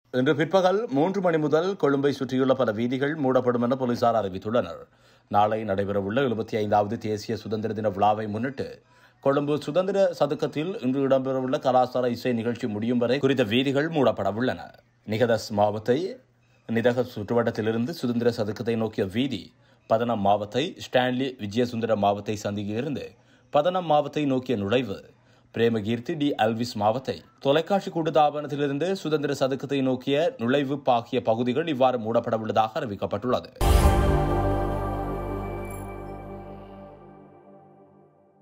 இன்று பிற்பகல் மூன்று மணி முதல் கொழும்பை சுற்றியுள்ள பல வீதிகள் மூடப்படும் என போலீசார் அறிவித்துள்ளனர் நாளை நடைபெறவுள்ள எழுபத்தி ஐந்தாவது தேசிய சுதந்திர தின விழாவை முன்னிட்டு கொழும்பு சுதந்திர சதுக்கத்தில் இன்று இடம்பெறவுள்ள கலாச்சார இசை நிகழ்ச்சி முடியும் வரை குறித்த வீதிகள் மூடப்பட உள்ளன நிகதஸ் மாவத்தை நிதக சுற்றுவட்டத்திலிருந்து சுதந்திர சதுக்கத்தை நோக்கிய வீதி பதனம் மாவத்தை ஸ்டான்லி விஜயசுந்தர மாவத்தை சந்தியிலிருந்து பதனம் மாவத்தை நோக்கிய நுழைவு பிரேமகீர்த்தி டி அல்விஸ் மாவத்தை தொலைக்காட்சி கூட்டுத்தாபனத்திலிருந்து சுதந்திர சதுக்கத்தை நோக்கிய நுழைவு ஆகிய பகுதிகள் இவ்வாறு மூடப்பட உள்ளதாக அறிவிக்கப்பட்டுள்ளது